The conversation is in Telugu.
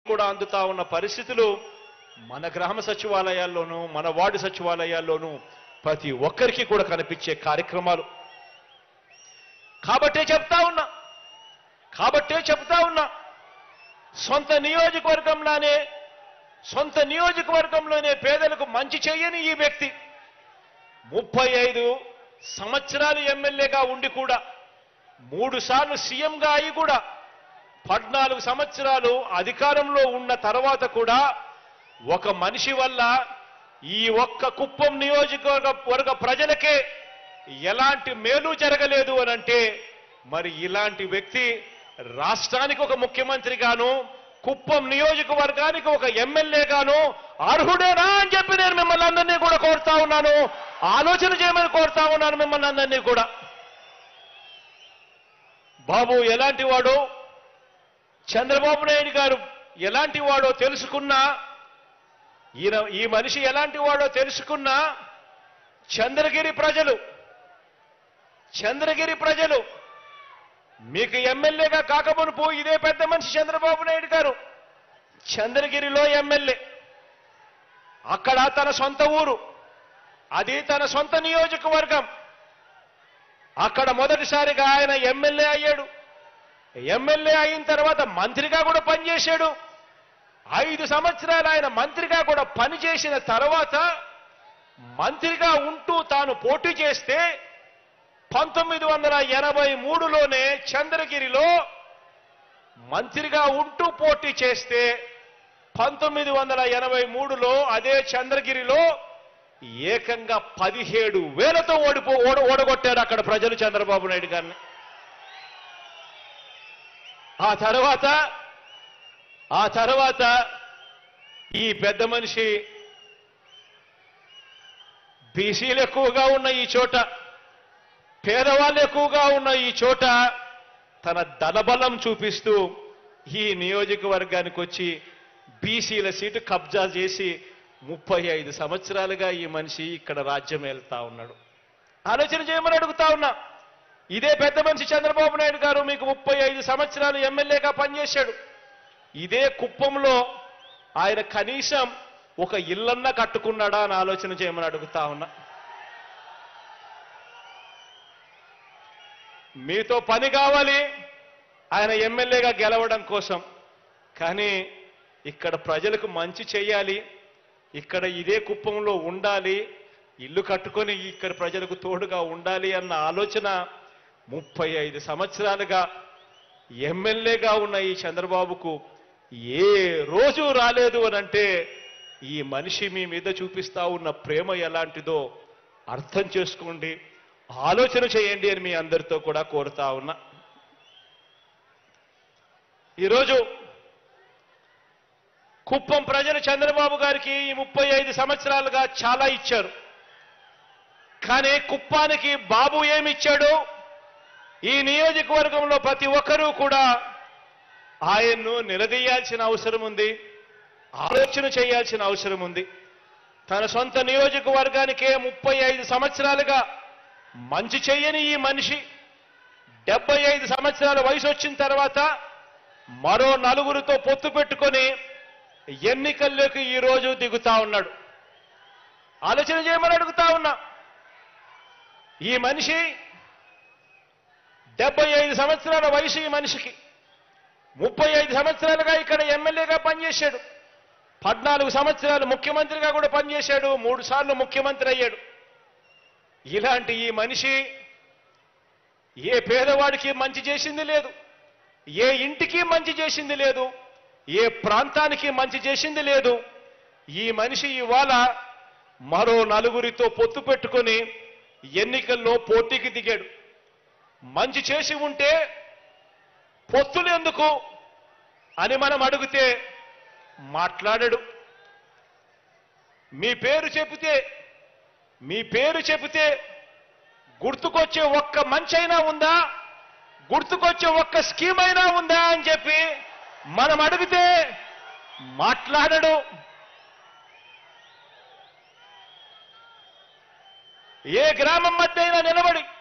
కూడా అందుతా ఉన్న పరిస్థితులు మన గ్రామ సచివాలయాల్లోనూ మన వార్డు సచివాలయాల్లోనూ ప్రతి ఒక్కరికి కూడా కనిపించే కార్యక్రమాలు కాబట్టే చెప్తా ఉన్నా కాబట్టే చెప్తా ఉన్నా సొంత నియోజకవర్గంలోనే సొంత నియోజకవర్గంలోనే పేదలకు మంచి చేయని ఈ వ్యక్తి ముప్పై ఐదు సంవత్సరాలు ఎమ్మెల్యేగా ఉండి కూడా మూడు సార్లు సీఎంగా అయి కూడా పద్నాలుగు సంవత్సరాలు అధికారంలో ఉన్న తర్వాత కూడా ఒక మనిషి వల్ల ఈ ఒక్క కుప్పం నియోజకవర్గ వర్గ ప్రజలకే ఎలాంటి మేలు జరగలేదు అని అంటే మరి ఇలాంటి వ్యక్తి రాష్ట్రానికి ఒక ముఖ్యమంత్రిగాను కుప్పం నియోజకవర్గానికి ఒక ఎమ్మెల్యేగాను అర్హుడేనా అని చెప్పి నేను మిమ్మల్ని అందరినీ కూడా కోరుతా ఉన్నాను ఆలోచన చేయమని కోరుతా ఉన్నాను మిమ్మల్ని అందరినీ కూడా బాబు ఎలాంటి వాడు చంద్రబాబు నాయుడు గారు ఎలాంటి వాడో తెలుసుకున్నా ఈయన ఈ మనిషి ఎలాంటి వాడో తెలుసుకున్నా చంద్రగిరి ప్రజలు చంద్రగిరి ప్రజలు మీకు ఎమ్మెల్యేగా కాకమునుపు ఇదే పెద్ద మనిషి చంద్రబాబు నాయుడు గారు చంద్రగిరిలో ఎమ్మెల్యే అక్కడ తన సొంత ఊరు అది తన సొంత నియోజకవర్గం అక్కడ మొదటిసారిగా ఆయన ఎమ్మెల్యే అయ్యాడు ఎమ్మెల్యే అయిన తర్వాత మంత్రిగా కూడా పనిచేశాడు ఐదు సంవత్సరాలు ఆయన మంత్రిగా కూడా పనిచేసిన తర్వాత మంత్రిగా ఉంటూ తాను పోటీ చేస్తే పంతొమ్మిది వందల ఎనభై మూడులోనే చంద్రగిరిలో మంత్రిగా ఉంటూ పోటీ చేస్తే పంతొమ్మిది వందల ఎనభై మూడులో అదే చంద్రగిరిలో ఏకంగా పదిహేడు వేలతో ఓడిపో ఓడ ఓడగొట్టారు అక్కడ ప్రజలు చంద్రబాబు నాయుడు గారిని ఆ తర్వాత ఆ తర్వాత ఈ పెద్ద మనిషి బీసీలు ఎక్కువగా ఉన్న ఈ చోట పేదవాళ్ళు ఎక్కువగా ఉన్న ఈ చోట తన దళబలం చూపిస్తూ ఈ నియోజకవర్గానికి వచ్చి బీసీల సీటు కబ్జా చేసి ముప్పై ఐదు సంవత్సరాలుగా ఈ మనిషి ఇక్కడ రాజ్యం వెళ్తా ఉన్నాడు ఆలోచన చేయమని అడుగుతా ఉన్నా ఇదే పెద్ద మనిషి చంద్రబాబు నాయుడు గారు మీకు ముప్పై ఐదు సంవత్సరాలు ఎమ్మెల్యేగా పనిచేశాడు ఇదే కుప్పంలో ఆయన కనీసం ఒక ఇల్లన్నా కట్టుకున్నాడా అని ఆలోచన చేయమని అడుగుతా ఉన్నా మీతో పని కావాలి ఆయన ఎమ్మెల్యేగా గెలవడం కోసం కానీ ఇక్కడ ప్రజలకు మంచి చేయాలి ఇక్కడ ఇదే కుప్పంలో ఉండాలి ఇల్లు కట్టుకొని ఇక్కడ ప్రజలకు తోడుగా ఉండాలి అన్న ఆలోచన ముప్పై ఐదు సంవత్సరాలుగా ఎమ్మెల్యేగా ఉన్న ఈ చంద్రబాబుకు ఏ రోజు రాలేదు అని అంటే ఈ మనిషి మీ మీద చూపిస్తా ఉన్న ప్రేమ ఎలాంటిదో అర్థం చేసుకోండి ఆలోచన చేయండి అని మీ అందరితో కూడా కోరుతా ఉన్నా ఈరోజు కుప్పం ప్రజలు చంద్రబాబు గారికి ఈ ముప్పై ఐదు సంవత్సరాలుగా చాలా ఇచ్చారు కానీ కుప్పానికి బాబు ఏమిచ్చాడు ఈ నియోజకవర్గంలో ప్రతి ఒక్కరూ కూడా ఆయన్ను నిలదీయాల్సిన అవసరం ఉంది ఆలోచన చేయాల్సిన అవసరం ఉంది తన సొంత నియోజకవర్గానికే ముప్పై ఐదు సంవత్సరాలుగా మంచి చెయ్యని ఈ మనిషి డెబ్బై ఐదు సంవత్సరాల వయసు వచ్చిన తర్వాత మరో నలుగురితో పొత్తు పెట్టుకొని ఎన్నికల్లోకి ఈ రోజు దిగుతా ఉన్నాడు ఆలోచన చేయమని అడుగుతా ఉన్నా ఈ మనిషి డెబ్బై ఐదు సంవత్సరాల వయసు ఈ మనిషికి ముప్పై ఐదు సంవత్సరాలుగా ఇక్కడ ఎమ్మెల్యేగా పనిచేశాడు పద్నాలుగు సంవత్సరాలు ముఖ్యమంత్రిగా కూడా పనిచేశాడు మూడు సార్లు ముఖ్యమంత్రి అయ్యాడు ఇలాంటి ఈ మనిషి ఏ పేదవాడికి మంచి చేసింది లేదు ఏ ఇంటికి మంచి చేసింది లేదు ఏ ప్రాంతానికి మంచి చేసింది లేదు ఈ మనిషి ఇవాళ మరో నలుగురితో పొత్తు పెట్టుకొని ఎన్నికల్లో పోటీకి దిగాడు మంచి చేసి ఉంటే పొత్తులు ఎందుకు అని మనం అడిగితే మాట్లాడడు మీ పేరు చెబితే మీ పేరు చెబితే గుర్తుకొచ్చే ఒక్క మంచి అయినా ఉందా గుర్తుకొచ్చే ఒక్క స్కీమ్ అయినా ఉందా అని చెప్పి మనం అడిగితే మాట్లాడడు ఏ గ్రామం మధ్య అయినా నిలబడి